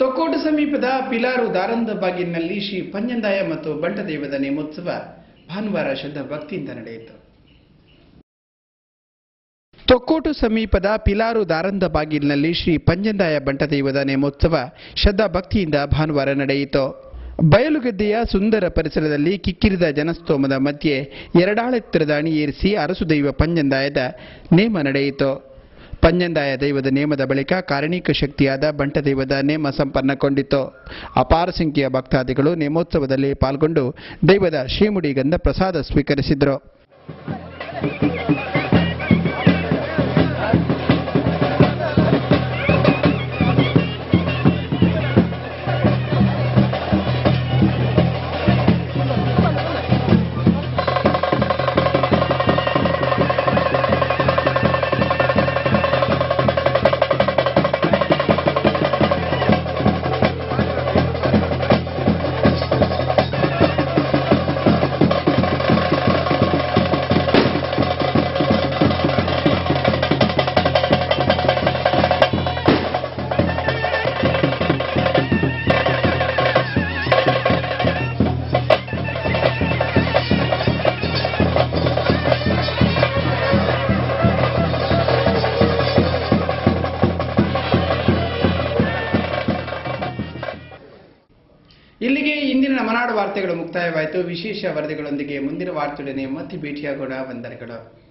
ತೊಕ್ಕೋಟು ಸಮೀಪದ ಪಿಲಾರು ದಾರಂದ ಬಾಗಿಲಿನಲ್ಲಿ ಶ್ರೀ ಪಂಜಂದಾಯ ಮತ್ತು ಬಂಟದೈವದ ನೇಮೋತ್ಸವ ಭಾನುವಾರ ಶ್ರದ್ಧಾ ಭಕ್ತಿಯಿಂದ ನಡೆಯಿತು ತೊಕ್ಕೋಟು ಸಮೀಪದ ಪಿಲಾರು ದಾರಂದ ಬಾಗಿಲಿನಲ್ಲಿ ಶ್ರೀ ಪಂಜಂದಾಯ ಬಂಟದೈವದ ನೇಮೋತ್ಸವ ಶ್ರದ್ಧಾ ಭಕ್ತಿಯಿಂದ ಭಾನುವಾರ ನಡೆಯಿತು ಬಯಲುಗದ್ದೆಯ ಸುಂದರ ಪರಿಸರದಲ್ಲಿ ಕಿಕ್ಕಿರಿದ ಜನಸ್ತೋಮದ ಮಧ್ಯೆ ಎರಡಾಳೆತ್ತರದ ಅಣಿ ಏರಿಸಿ ಅರಸು ದೈವ ಪಂಜಂದಾಯದ ನೇಮ ನಡೆಯಿತು ಪಂಜಂದಾಯ ದೈವದ ನೇಮದ ಬಳಿಕ ಕಾರಣೀಕ ಶಕ್ತಿಯಾದ ಬಂಟದೈವದ ನೇಮ ಸಂಪನ್ನಗೊಂಡಿತು ಅಪಾರ ಸಂಖ್ಯೆಯ ಭಕ್ತಾದಿಗಳು ನೇಮೋತ್ಸವದಲ್ಲಿ ಪಾಲ್ಗೊಂಡು ದೈವದ ಶ್ರೀಮುಡಿ ಗಂಧ ಪ್ರಸಾದ ಸ್ವೀಕರಿಸಿದರು ಇಲ್ಲಿಗೆ ಇಂದಿನ ಮನಾಡು ವಾರ್ತೆಗಳು ಮುಕ್ತಾಯವಾಯಿತು ವಿಶೇಷ ವರದಿಗಳೊಂದಿಗೆ ಮುಂದಿನ ವಾರ್ತೆಯೊಡನೆ ಮತ್ತೆ ಭೇಟಿಯಾಗೋಣ ವಂದನೆಗಳು